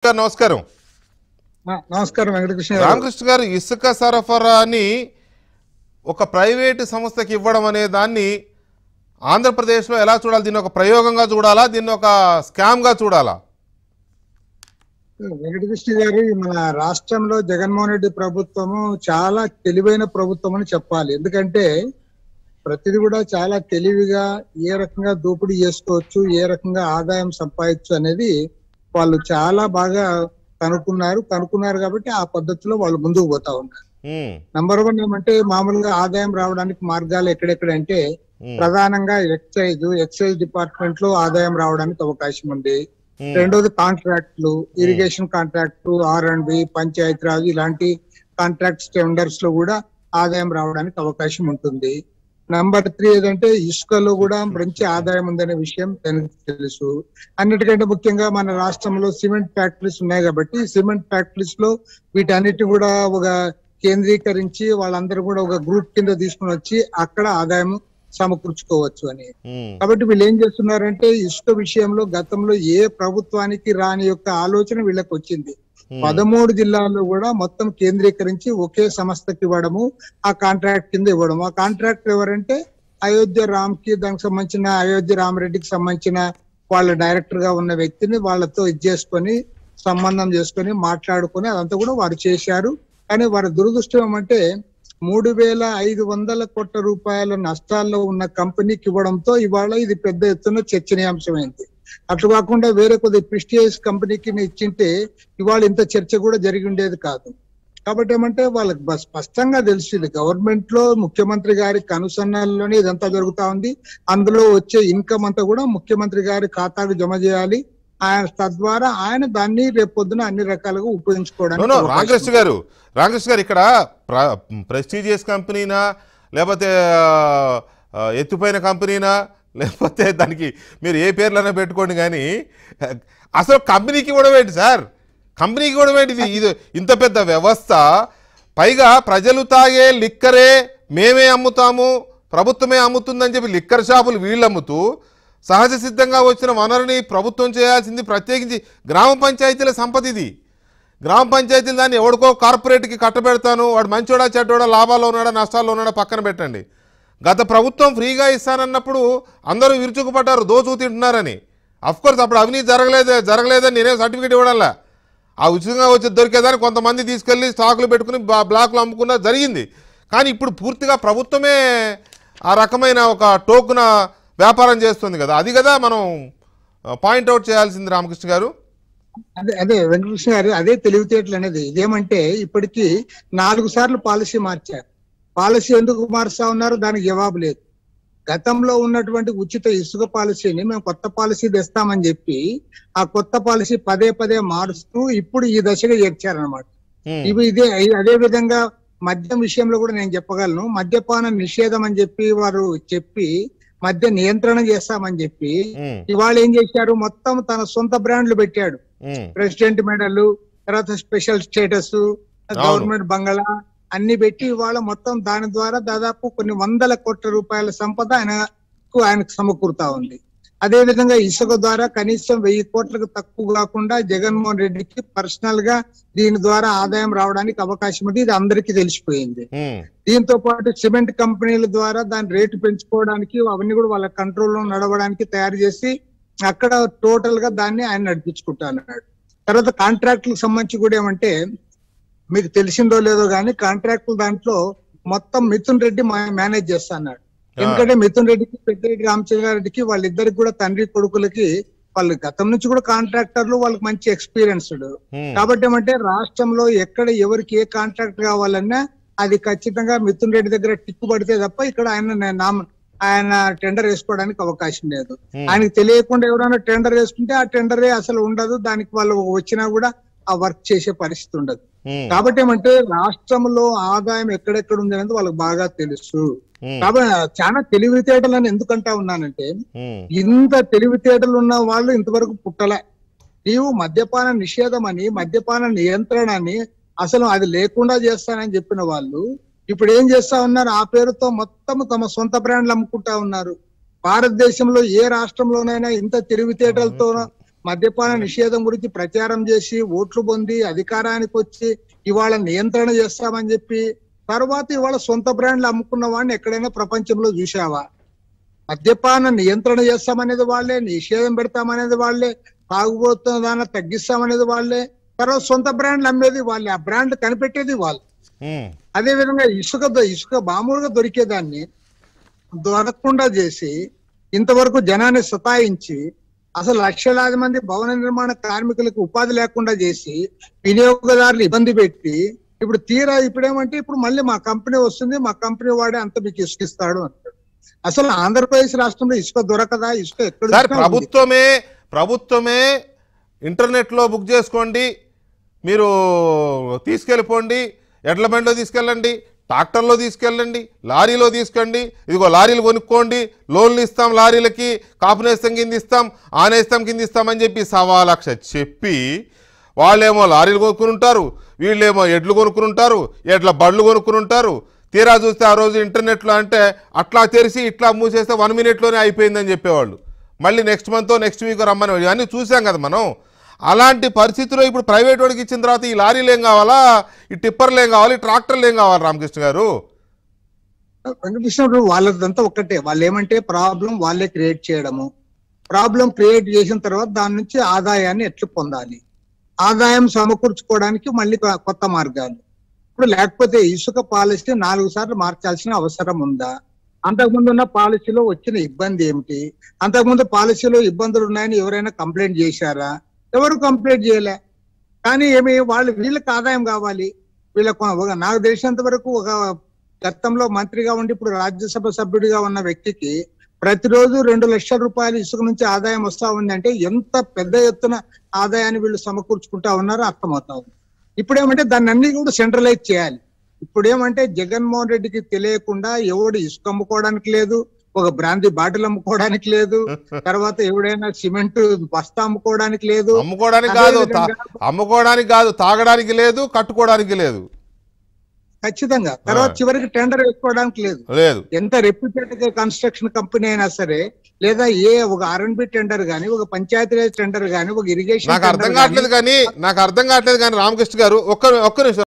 గారు నమస్కారం ఆ, నమస్కారం వెంకటకృష్ణ గారు. రామకృష్ణ గారు ఇసుక సరఫరాని ఒక ప్రైవేటు సంస్థకి ఇవ్వడం అనే దాన్ని ఆంధ్రప్రదేశ్లో ఎలా చూడాలి దీన్ని ఒక ప్రయోగంగా చూడాలా దీన్ని ఒక స్కామ్గా చూడాలా వెంకటకృష్ణ గారు ఈ మన రాష్ట్రంలో జగన్మోహన్ రెడ్డి ప్రభుత్వము చాలా తెలివైన ప్రభుత్వం అని చెప్పాలి ఎందుకంటే ప్రతిది కూడా చాలా తెలివిగా ఏ రకంగా దోపిడీ చేసుకోవచ్చు ఏ రకంగా ఆదాయం సంపాదించు అనేది వాళ్ళు చాలా బాగా కనుక్కున్నారు కనుక్కున్నారు కాబట్టి ఆ పద్ధతిలో వాళ్ళు ముందుకు పోతా ఉన్నారు ఉమ్, నంబర్ వన్ ఏమంటే మామూలుగా ఆదాయం రావడానికి మార్గాలు ఎక్కడెక్కడంటే ఉమ్, ప్రధానంగా ఎక్సైజ్ ఎక్సైజ్ డిపార్ట్మెంట్ లో ఆదాయం రావడానికి అవకాశం ఉంది ఉమ్, రెండోది కాంట్రాక్ట్లు irrigation contract R and B Panchayati Raj ఇలాంటి కాంట్రాక్ట్స్ టెండర్స్ లో కూడా ఆదాయం రావడానికి అవకాశం ఉంటుంది నంబర్ త్రీ ఏదంటే ఇసుకలో కూడా మంచి ఆదాయం ఉందనే విషయం తనకు తెలుసు అన్నిటికంటే ముఖ్యంగా మన రాష్ట్రంలో సిమెంట్ ఫ్యాక్టరీస్ ఉన్నాయి కాబట్టి సిమెంట్ ఫ్యాక్టరీస్ లో వీటన్నిటి కూడా ఒక కేంద్రీకరించి వాళ్ళందరూ కూడా ఒక గ్రూప్ కింద తీసుకుని వచ్చి అక్కడ ఆదాయం సమకూర్చుకోవచ్చు అని ఉమ్, కాబట్టి వీళ్ళు ఏం చేస్తున్నారంటే ఇసుక విషయంలో గతంలో ఏ ప్రభుత్వానికి రాని యొక్క ఆలోచన వీళ్ళకి వచ్చింది ఉమ్, పదమూడు జిల్లాల్లో కూడా మొత్తం కేంద్రీకరించి ఒకే సంస్థకి ఇవ్వడము ఆ కాంట్రాక్ట్ కింద ఇవ్వడము ఆ కాంట్రాక్ట్ ఎవరంటే అయోధ్య రామ్ కి దానికి సంబంధించిన అయోధ్య రామరెడ్డికి సంబంధించిన వాళ్ళ డైరెక్టర్ గా ఉన్న వ్యక్తిని వాళ్ళతో ఇది చేసుకొని సంబంధం చేసుకొని మాట్లాడుకొని అదంతా కూడా వారు చేశారు కానీ వారి దురదృష్టం ఏమంటే మూడు వేల ఐదు వందల కోట్ల రూపాయల నష్టాల్లో ఉన్న కంపెనీకి ఇవ్వడంతో ఇవాళ ఇది పెద్ద ఎత్తున చర్చనీయాంశమైంది అట్లు కాకుండా వేరే కొద్ది ప్రిస్టియస్ కంపెనీకి ఇచ్చింటే ఇవాళ ఇంత చర్చ కూడా జరిగి ఉండేది కాదు కాబట్టి ఏమంటే వాళ్ళకి బస్- స్పష్టంగా తెలుసు ఇది గవర్నమెంట్ లో ముఖ్యమంత్రి గారి కనుసన్నల్లోనే ఇదంతా జరుగుతా ఉంది అందులో వచ్చే ఇన్కమ్ అంతా కూడా ముఖ్యమంత్రి గారి ఖాతాకు జమ చేయాలి ఆయన తద్వారా ఆయన దాన్ని రేపు పొద్దున అన్ని రకాలుగా నో, ఉపయోగించుకోవడానికి నో, అవకాశం రామకృష్ణ గారు రామకృష్ణ గారు ఇక్కడ ప్రెస్టీజియస్ కంపెనీనా లేకపోతే ఆ, ఆ, ఎత్తుపోయిన కంపెనీనా లేకపోతే దానికి మీరు ఏ పేర్లైనా పెట్టుకోండి కానీ అసలు కంపెనీకి ఇవ్వడం ఏంటి సార్ కంపెనీకి ఇవ్వడం ఏంటి ఇది ఇది ఇంత పెద్ద వ్యవస్థ పైగా ప్రజలు తాగే లిక్కరే మేమే అమ్ముతాము ప్రభుత్వమే అమ్ముతుందని చెప్పి లిక్కర్ షాపులు వీళ్ళు అమ్ముతూ సహజ సిద్ధంగా వచ్చిన వనరుని ప్రభుత్వం చేయాల్సింది ప్రత్యేకించి గ్రామ పంచాయతీల సంపద ఇది గ్రామ పంచాయతీలు దాన్ని ఎవడికో కార్పొరేట్కి కట్టబెడతాను వాడు మంచోడా చెడ్డోడా లాభాల్లో ఉన్నాడా నష్టాల్లో ఉన్నాడా పక్కన పెట్టండి గత ప్రభుత్వం ఫ్రీగా ఇస్తానన్నప్పుడు అందరూ విరుచుకుపడ్డారు దోచు తింటున్నారని కోర్స్ అప్పుడు అవినీతి జరగలేదు జరగలేదని నేనే సర్టిఫికేట్ ఇవ్వడంలా ఆ ఉచితంగా వచ్చి దొరికేదాన్ని కొంతమంది తీసుకెళ్ళి స్టాకులు పెట్టుకుని బా- బ్లాక్లు అమ్ముకున్న జరిగింది కానీ ఇప్పుడు పూర్తిగా ప్రభుత్వమే ఆ రకమైన ఒక టోకున వ్యాపారం చేస్తుంది కదా అది కదా మనం పాయింట్అవుట్ చేయాల్సింది రామకృష్ణ గారు అదే అదే వెంకటకృష్ణ గారు అదే తెలివితేటలు అనేది ఇదేమంటే ఇప్పటికీ నాలుగు సార్లు పాలసీ మార్చారు పాలసీ ఎందుకు మారుస్తా ఉన్నారు దానికి జవాబు లేదు గతంలో ఉన్నటువంటి ఉచిత ఇసుక పాలసీని మేము కొత్త పాలసీ తెస్తామని చెప్పి ఆ కొత్త పాలసీ పదే పదే మారుస్తూ ఇప్పుడు ఈ దశగా చేర్చారనమాట ఉమ్, ఇవి ఇదే అదే విధంగా మద్యం విషయంలో కూడా నేను చెప్పగలను మద్యపాన నిషేధం అని చెప్పి వారు చెప్పి మద్య నియంత్రణ చేస్తామని చెప్పి ఉమ్, ఇవాళ ఏం చేశారు మొత్తం తన సొంత బ్రాండ్లు పెట్టాడు ఉమ్, ప్రెసిడెంట్ మెడల్ తర్వాత స్పెషల్ స్టేటస్ గవర్నమెంట్ బంగళా అన్ని పెట్టి ఇవాళ మొత్తం దాని ద్వారా దాదాపు కొన్ని వందల కోట్ల రూపాయల సంపద ఆయనకు ఆయనకు సమకూరుతా ఉంది అదే విధంగా ఇసుక ద్వారా కనీసం వెయ్యి కోట్లకు తక్కువ కాకుండా జగన్మోహన్ రెడ్డికి పర్సనల్ గా దీని ద్వారా ఆదాయం రావడానికి అవకాశం ఉంది ఇది అందరికీ తెలిసిపోయింది ఉమ్, దీంతో పాటు సిమెంట్ కంపెనీల ద్వారా దాని రేటు పెంచుకోవడానికి అవన్నీ కూడా వాళ్ళ కంట్రోల్లో నడవడానికి తయారు చేసి అక్కడ టోటల్ గా దాన్ని ఆయన నడిపించుకుంటా అన్నాడు తర్వాత కాంట్రాక్టులకు సంబంధించి కూడా ఏమంటే మీకు తెలిసిందో లేదో కానీ కాంట్రాక్టుల దాంట్లో మొత్తం మిథున్ రెడ్డి మా- మేనేజ్ చేస్తా అన్నాడు ఎందుకంటే మిథున్ రెడ్డికి పెద్దిరెడ్డి రామచంద్రారెడ్డికి వాళ్ళిద్దరికి కూడా తండ్రి కొడుకులకి వాళ్ళు గతం నుంచి కూడా కాంట్రాక్టర్లు వాళ్ళకి మంచి ఎక్స్పీరియన్స్డ్ ఉమ్, కాబట్టి ఏమంటే రాష్ట్రంలో ఎక్కడ ఎవరికి ఏ కాంట్రాక్ట్ కావాలన్నా అది ఖచ్చితంగా మిథున్ రెడ్డి దగ్గర టిక్కు పడితే తప్ప ఇక్కడ ఆయన నే- నామ ఆయన టెండర్ వేసుకోవడానికి అవకాశం లేదు ఉమ్, ఆయనకి తెలియకుండా ఎవరైనా టెండర్ వేసుకుంటే ఆ టెండరే అసలు ఉండదు దానికి వాళ్ళు వచ్చినా కూడా ఆ వర్క్ చేసే పరిస్థితి ఉండదు ఉమ్, కాబట్టి ఏమంటే రాష్ట్రంలో ఆదాయం ఎక్కడెక్కడ ఉంది అనేది వాళ్ళకి బాగా తెలుసు ఉమ్, కాబట్టి చాలా తెలివితేటలని ఎందుకంటా ఉన్నానంటే ఉమ్, ఇంత తెలివితేటలు ఉన్న వాళ్ళు ఇంతవరకు పుట్టలే నీవు మద్యపాన నిషేధం అని మద్యపాన నియంత్రణ అని అసలు అది లేకుండా చేస్తానని చెప్పిన వాళ్ళు ఇప్పుడు ఏం చేస్తా ఉన్నారు ఆ పేరుతో మొత్తం తమ సొంత బ్రాండ్లు అమ్ముకుంటా ఉన్నారు భారతదేశంలో ఏ రాష్ట్రంలోనైనా ఇంత తెలివితేటలతో మద్యపాన నిషేధం గురించి ప్రచారం చేసి ఓట్లు పొంది అధికారానికి వచ్చి ఇవాళ నియంత్రణ చేస్తామని చెప్పి తర్వాత ఇవాళ సొంత బ్రాండ్లు అమ్ముకున్న వాడిని ఎక్కడైనా ప్రపంచంలో చూసావా మద్యపాన నియంత్రణ చేస్తామనేది వాళ్ళే నిషేధం పెడతామనేది వాళ్ళే తాగుబోతున్న దాన్ని తగ్గిస్తామనేది వాళ్ళే తర్వాత సొంత బ్రాండ్లు అమ్మేది వాళ్ళే ఆ బ్రాండ్ కనిపెట్టేది వాళ్ళు ఉమ్, అదే విధంగా ఇసుక దొ- ఇసుక మామూలుగా దొరికేదాన్ని దొరకకుండా చేసి ఇంతవరకు జనాన్ని సతాయించి అసలు లక్షలాది మంది భవన నిర్మాణ కార్మికులకు ఉపాధి లేకుండా చేసి వినియోగదారులు ఇబ్బంది పెట్టి ఇప్పుడు తీరా ఇప్పుడేమంటే ఇప్పుడు మళ్ళీ మా కంపెనీ వస్తుంది మా కంపెనీ వాడే అంత మీకు ఇసుక ఇస్తాడు అంటాడు అసలు ఆంధ్రప్రదేశ్ రాష్ట్రంలో ఇసుక దొరకదా ఇసుక ఎక్కడ సార్ చూసినా ఉంది. ప్రభుత్వమే ప్రభుత్వమే ఇంటర్నెట్లో బుక్ చేసుకోండి మీరు తీసుకెళ్ళిపోండి ఎడ్ల బండిలో తీసుకెళ్ళండి ట్రాక్టర్లో తీసుకెళ్ళండి లారీలో తీసుకెళ్ళండి ఇదిగో లారీలు కొనుక్కోండి లోన్లు ఇస్తాం లారీలకి కాపునేస్తం కింద ఇస్తాం ఆనేస్తం కింద ఇస్తామని చెప్పి సవా లక్ష చెప్పి వాళ్ళేమో లారీలు కొనుక్కుని ఉంటారు వీళ్ళేమో ఎడ్లు కొనుక్కుని ఉంటారు ఎడ్ల బళ్ళు కొనుక్కుని ఉంటారు తీరా చూస్తే ఆ రోజు ఇంటర్నెట్లో అంటే అట్లా తెరిచి ఇట్లా మూసేస్తే వన్ మినిట్లోనే అయిపోయిందని చెప్పేవాళ్ళు మళ్ళీ నెక్స్ట్ మంత్ నెక్స్ట్ వీక్ రమ్మని ఇవన్నీ చూసాం కదా మనం అలాంటి పరిస్థితిలో ఇప్పుడు ప్రైవేట్ వాడికి ఇచ్చిన తర్వాత ఈ లారీలు ఏం కావాలా ఈ టిప్పర్లు ఏం కావాలి ఈ ట్రాక్టర్లు ఏం కావాలి రామకృష్ణ గారు వెంకటకృష్ణ వాళ్ళదంతా ఒక్కటే వాళ్ళు ఏమంటే ప్రాబ్లం వాళ్ళే క్రియేట్ చేయడము ప్రాబ్లం క్రియేట్ చేసిన తర్వాత దాని నుంచి ఆదాయాన్ని ఎట్లు పొందాలి ఆదాయం సమకూర్చుకోవడానికి మళ్ళీ కొ- కొత్త మార్గాలు ఇప్పుడు లేకపోతే ఇసుక పాలసీ నాలుగు సార్లు మార్చాల్సిన అవసరం ఉందా అంతకుముందు ఉన్న పాలసీలో వచ్చిన ఇబ్బంది ఏమిటి అంతకుముందు పాలసీలో ఇబ్బందులు ఉన్నాయని ఎవరైనా కంప్లైంట్ చేశారా ఎవరు కంప్లైంట్ చేయలే కానీ ఏమి వాళ్ళు వీళ్ళకి ఆదాయం కావాలి వీళ్ళకు ఒక నాకు తెలిసినంత వరకు ఒక గతంలో మంత్రిగా ఉండి ఇప్పుడు రాజ్యసభ సభ్యుడిగా ఉన్న వ్యక్తికి ప్రతిరోజు రెండు లక్షల రూపాయలు ఇసుక నుంచి ఆదాయం వస్తా ఉందంటే ఎంత పెద్ద ఎత్తున ఆదాయాన్ని వీళ్ళు సమకూర్చుకుంటా ఉన్నారో అర్థమవుతా ఉంది ఇప్పుడేమంటే దాన్ని అన్ని కూడా సెంట్రలైజ్ చేయాలి ఇప్పుడేమంటే జగన్మోహన్ రెడ్డికి తెలియకుండా ఎవడు ఇసుక అమ్ముకోవడానికి లేదు ఒక బ్రాంతి బాటిల్ అమ్ముకోవడానికి లేదు తర్వాత ఎవడైనా సిమెంట్ బస్తా అమ్ముకోవడానికి లేదు అమ్ముకోవడానికి అదే కాదు తా- విధంగా- అమ్ముకోవడానికి కాదు తాగడానికి లేదు కట్టుకోవడానికి లేదు ఖచ్చితంగా తర్వాత ఆ. చివరికి టెండర్ వేసుకోవడానికి లేదు లేదు ఎంత రెప్యూటెడ్ కన్స్ట్రక్షన్ కంపెనీ అయినా సరే లేదా ఏ ఒక ఆర్ఎన్బి టెండర్ గానీ ఒక పంచాయతీరాజ్ టెండర్ గానీ ఒక ఇరిగేషన్ నాకు అర్థం కావట్లేదు కానీ నాకు అర్థం కావట్లేదు కానీ రామకృష్ణ గారు ఒక్క ఒక్క నిమిషం